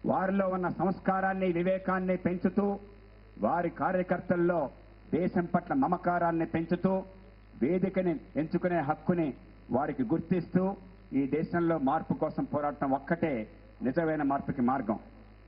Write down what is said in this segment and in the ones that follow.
వారిలో ఉన్న సంస్కారాన్ని వివేకాన్ని పెంచుతూ వారి కార్యకర్తల్లో దేశం పట్ల మమకారాన్ని పెంచుతూ వేదికని ఎంచుకునే హక్కుని వారికి గుర్తిస్తూ ఈ దేశంలో మార్పు కోసం పోరాటం ఒక్కటే నిజమైన మార్పుకి మార్గం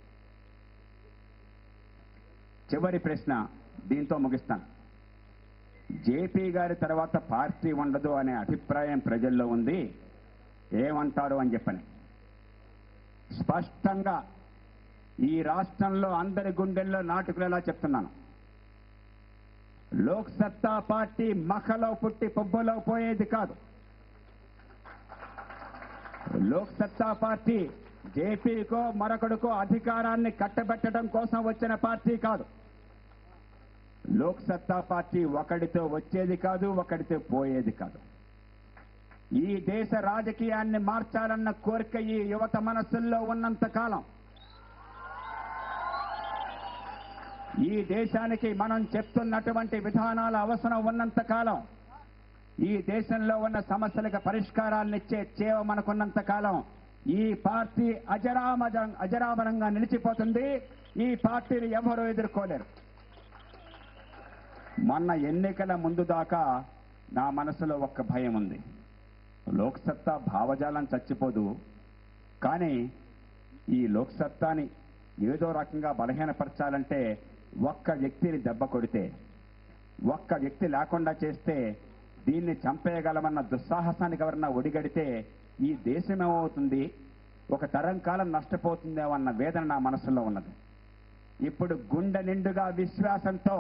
చివరి ప్రశ్న దీంతో ముగిస్తాను జేపీ గారి తర్వాత పార్టీ ఉండదు అనే అభిప్రాయం ప్రజల్లో ఉంది ఏమంటారు అని చెప్పని స్పష్టంగా ఈ రాష్ట్రంలో అందరి గుండెల్లో నాటుకునేలా చెప్తున్నాను లోక్ సత్తా పార్టీ మఖలో పుట్టి పొబ్బలో పోయేది కాదు లోక్ సత్తా పార్టీ జేపీకో మరొకడికో అధికారాన్ని కట్టబెట్టడం కోసం వచ్చిన పార్టీ కాదు లోక్ సత్తా పార్టీ ఒకడితో వచ్చేది కాదు ఒకడితో పోయేది కాదు ఈ దేశ రాజకీయాన్ని మార్చాలన్న కోరిక ఈ యువత మనస్సుల్లో ఉన్నంత కాలం ఈ దేశానికి మనం చెప్తున్నటువంటి విధానాల అవసరం ఉన్నంత కాలం ఈ దేశంలో ఉన్న సమస్యలకు పరిష్కారాలనిచ్చే చేవ మనకున్నంత కాలం ఈ పార్టీ అజరామజ అజరామరంగా నిలిచిపోతుంది ఈ పార్టీని ఎవరూ ఎదుర్కోలేరు మొన్న ఎన్నికల ముందు దాకా నా మనసులో ఒక్క భయం ఉంది లోక్సత్తా భావజాలం చచ్చిపోదు కానీ ఈ లోక్సత్తాని ఏదో రకంగా బలహీనపరచాలంటే ఒక్క వ్యక్తిని దెబ్బ కొడితే ఒక్క వ్యక్తి లేకుండా చేస్తే దీన్ని చంపేయగలమన్న దుస్సాహసానికి ఎవరన్నా ఒడిగడితే ఈ దేశం ఏమవుతుంది ఒక తరం కాలం నష్టపోతుందేమన్న వేదన నా మనసులో ఉన్నది ఇప్పుడు గుండె నిండుగా విశ్వాసంతో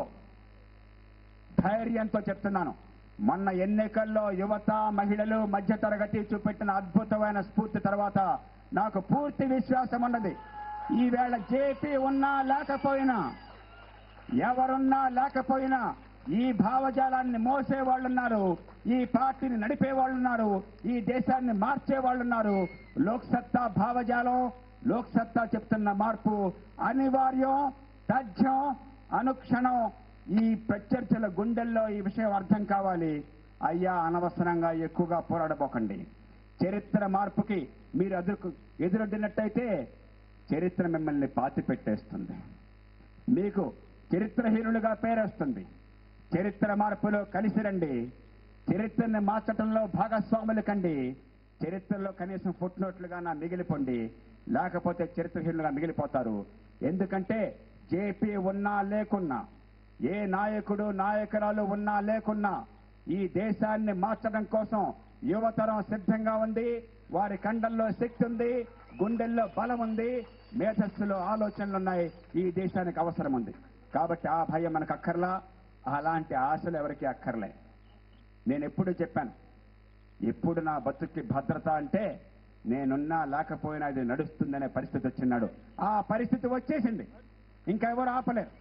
ధైర్యంతో చెప్తున్నాను మొన్న ఎన్నికల్లో యువత మహిళలు మధ్యతరగతి చూపెట్టిన అద్భుతమైన స్ఫూర్తి తర్వాత నాకు పూర్తి విశ్వాసం ఉన్నది ఈవేళ జేపీ ఉన్నా లేకపోయినా ఎవరున్నా లేకపోయినా ఈ భావజాలాన్ని మోసే వాళ్ళున్నారు ఈ పార్టీని నడిపే వాళ్ళున్నారు ఈ దేశాన్ని మార్చే వాళ్ళున్నారు లోక్సత్తా భావజాలం లోక్సత్తా చెప్తున్న మార్పు అనివార్యం తథ్యం అనుక్షణం ఈ ప్రత్యర్థుల గుండెల్లో ఈ విషయం అర్థం కావాలి అయ్యా అనవసరంగా ఎక్కువగా పోరాడబోకండి చరిత్ర మార్పుకి మీరు ఎదురు ఎదురొడ్డినట్టయితే చరిత్ర మిమ్మల్ని పాతి పెట్టేస్తుంది మీకు చరిత్రహీనులుగా పేరొస్తుంది చరిత్ర మార్పులో కలిసి రండి చరిత్రని మార్చడంలో భాగస్వాములు కండి చరిత్రలో కనీసం ఫుట్ నోట్లుగా నా మిగిలిపోండి లేకపోతే చరిత్రహీనులుగా మిగిలిపోతారు ఎందుకంటే జేపీ ఉన్నా లేకున్నా ఏ నాయకుడు నాయకురాలు ఉన్నా లేకున్నా ఈ దేశాన్ని మార్చడం కోసం యువతరం సిద్ధంగా ఉంది వారి కండల్లో శక్తి ఉంది గుండెల్లో బలం ఉంది మేధస్సులో ఆలోచనలు ఉన్నాయి ఈ దేశానికి అవసరం ఉంది కాబట్టి ఆ భయం మనకు అక్కర్లా అలాంటి ఆశలు ఎవరికి అక్కర్లే నేను ఎప్పుడు చెప్పాను ఎప్పుడు నా బతుక్కి భద్రత అంటే నేనున్నా లేకపోయినా ఇది నడుస్తుందనే పరిస్థితి వచ్చినాడు ఆ పరిస్థితి వచ్చేసింది ఇంకా ఎవరు ఆపలేరు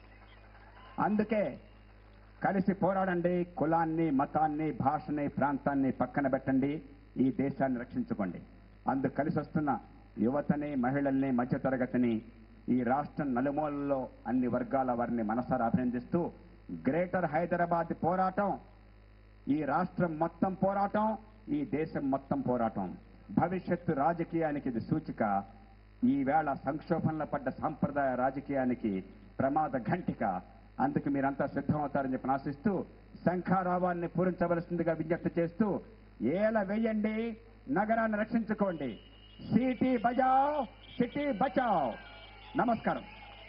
అందుకే కలిసి పోరాడండి కులాన్ని మతాన్ని భాషని ప్రాంతాన్ని పక్కన పెట్టండి ఈ దేశాన్ని రక్షించుకోండి అందుకు కలిసి వస్తున్న యువతని మహిళల్ని మధ్యతరగతిని ఈ రాష్ట్రం నలుమూలల్లో అన్ని వర్గాల వారిని మనసారా అభినందిస్తూ గ్రేటర్ హైదరాబాద్ పోరాటం ఈ రాష్ట్రం మొత్తం పోరాటం ఈ దేశం మొత్తం పోరాటం భవిష్యత్తు రాజకీయానికి ఇది సూచిక ఈవేళ సంక్షోభంలో పడ్డ సాంప్రదాయ రాజకీయానికి ప్రమాద ఘంటిక అందుకు మీరంతా సిద్ధమవుతారని చెప్పి ఆశిస్తూ శంఖారావాన్ని పూరించవలసిందిగా విజ్ఞప్తి చేస్తూ ఏల వేయండి నగరాన్ని రక్షించుకోండి సిటీ బజావ్ సిటీ బచావ్ నమస్కారం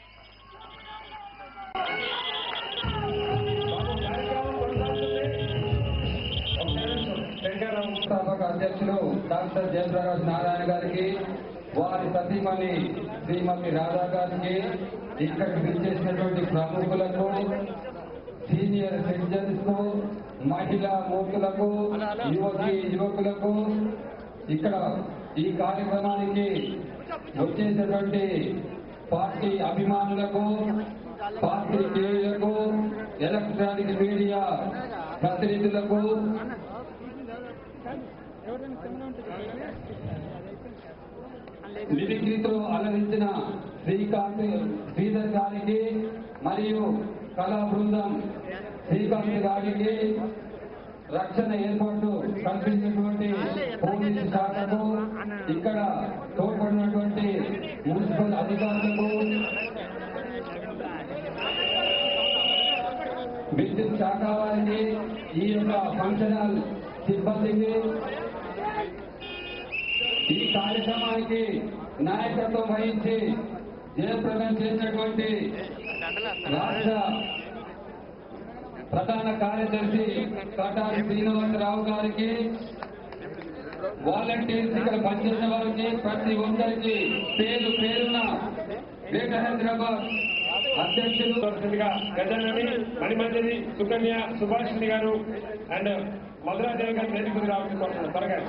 స్థాపక అధ్యక్షులు డాక్టర్ జయప్రకాష్ నారాయణ గారికి వారి సతీమణి శ్రీమతి రాధా గారికి ఇక్కడికి విచ్చేసినటువంటి ప్రముఖులకు సీనియర్ సిటిజన్స్ కు మహిళా మూర్తులకు యువతి యువకులకు ఇక్కడ ఈ కార్యక్రమానికి వచ్చేసినటువంటి పార్టీ అభిమానులకు పార్టీ కేయులకు ఎలక్ట్రానిక్ మీడియా ప్రతినిధులకు లిరిక్తో అలరించిన శ్రీకాంత్ శ్రీధర్ గారికి మరియు కళా బృందం శ్రీకాంత్ గారికి రక్షణ ఏర్పాట్లు కల్పించినటువంటి పోలీసు శాఖకు ఇక్కడ తోడ్పడినటువంటి మున్సిపల్ అధికారులకు విద్యుత్ శాఖ వారికి ఈ యొక్క ఫంక్షన్ హాల్ సిబ్బందికి ఈ కార్యక్రమానికి నాయకత్వం వహించి జయప్రదం చేసినటువంటి రాష్ట్ర ప్రధాన కార్యదర్శి కటారి శ్రీనివాసరావు గారికి వాలంటీర్స్ ఇక్కడ పనిచేసిన వారికి ప్రతి ఒక్కరికి పేరు పేరున గ్రేటర్ హైదరాబాద్ అధ్యక్షులు వలసిందిగా గజానని మణిమంజరి సుకన్య సుభాషిణి గారు అండ్ మధురాదేవి గారు వేదికకు రావాల్సి కోరుతున్నాను త్వరగా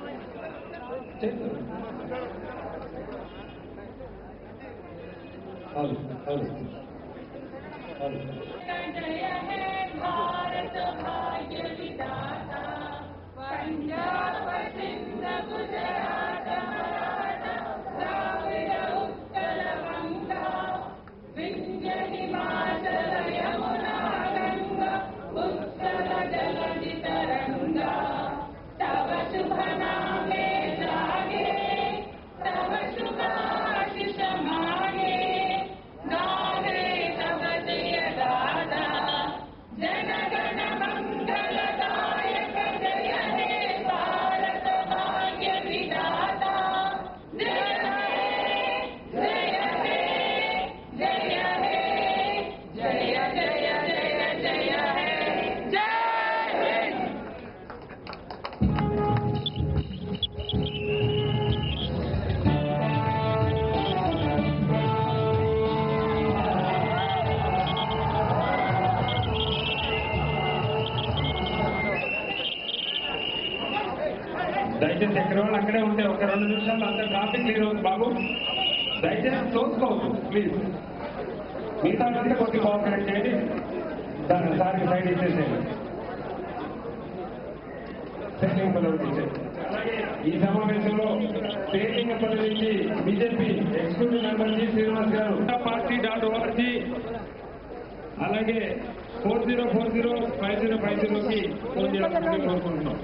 అవును అవును అవును जय है भारत भाग्य विधाता पंजाब सिंध गुजरात मराठा द्राविड उत्कल गंगा विंध्य हिमाचल यमुना गंगा उत्कल जलधि तरंगा तव शुभ नामे जागे तव शुभ आशीष मागे गावे तव जय दादा जन गण मंगलदायक जय हे भारत भाग्य विधाता जय हे जय हे जय हे जय जय जय जय हे जय हिंद దయచేసి ఎక్కడ వాళ్ళు అక్కడే ఉంటే ఒక రెండు నిమిషాలు అంత ట్రాఫిక్ క్లియర్ అవుతుంది బాబు దయచేసి చూసుకోవద్దు ప్లీజ్ మిగతా అంతా కొద్దిగా కోఆపరేట్ చేయండి దాన్ని సార్కి సైడ్ ఇచ్చేసేయండి సెట్టింగ్ పదవి ఇచ్చేయండి అలాగే ఈ సమావేశంలో స్టేటింగ్ పదవి నుంచి BJP executive member G Srinivas గారు పార్టీ డాట్ ఓఆర్జీ అలాగే four zero four zero five zero five జీరోకి ఫోన్ చేయాలని కోరుకుంటున్నాం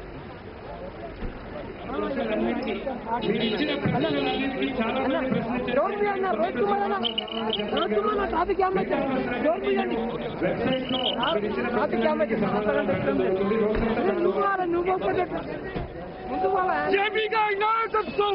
మీరు ఇచ్చిన ప్రశ్నలన్నింటికీ చాలా మంది డోర్ తీయండి, రోడ్ తీయమన్నా. రోడ్ తీయమన్నా, ట్రాఫిక్ జామ్ అయితే. డోర్ తీయండి. వెబ్సైట్ లో మీరు ఇచ్చిన ట్రాఫిక్ జామ్ అయితే. సమాధానం పెట్టడం జరుగుతుంది రోజంతా నువ్వు పోవాలి, నువ్వు పోకపోతే ఎట్లా? ముందు పోవాలి. జేపీ గారి నాయకత్వం.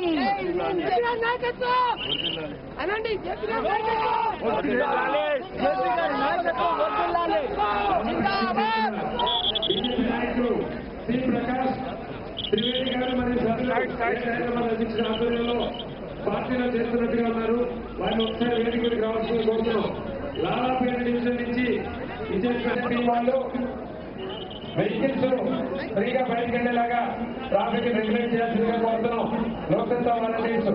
అనండి జేపీ గారి నాయకత్వం. జేపీ గారి నాయకత్వం వర్ధిల్లాలి. జిందాబాద్. బీజేపీ నాయకులు సి ప్రకాష్ త్రివేణి గారు మరియు హైదరాబాద్ అధ్యక్షుల ఆధ్వర్యంలో పార్టీలో చేస్తున్నట్టుగా ఉన్నారు వారిని ఒకసారి వేదికలకు రావాల్సింది కోరుతున్నాం లాలాపేట డివిజన్ నుంచి విజయశ్వరి వాళ్ళు వెహికల్స్ ఫ్రీగా బయటకు వెళ్ళేలాగా ట్రాఫిక్ రెగ్యులేట్ చేయాల్సిందిగా కోరుతున్నాం లోకసత్తా వాలంటీర్స్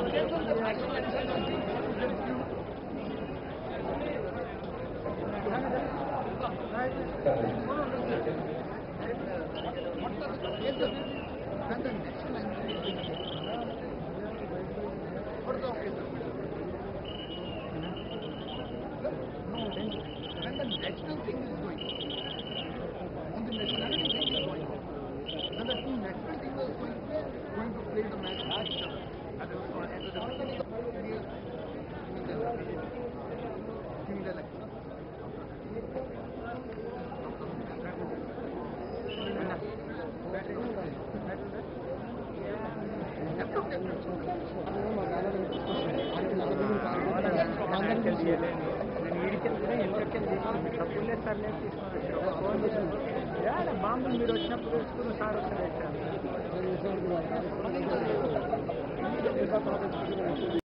బాంబులు మీరు వచ్చినప్పుడు వేసుకున్న సార్ వస్తారు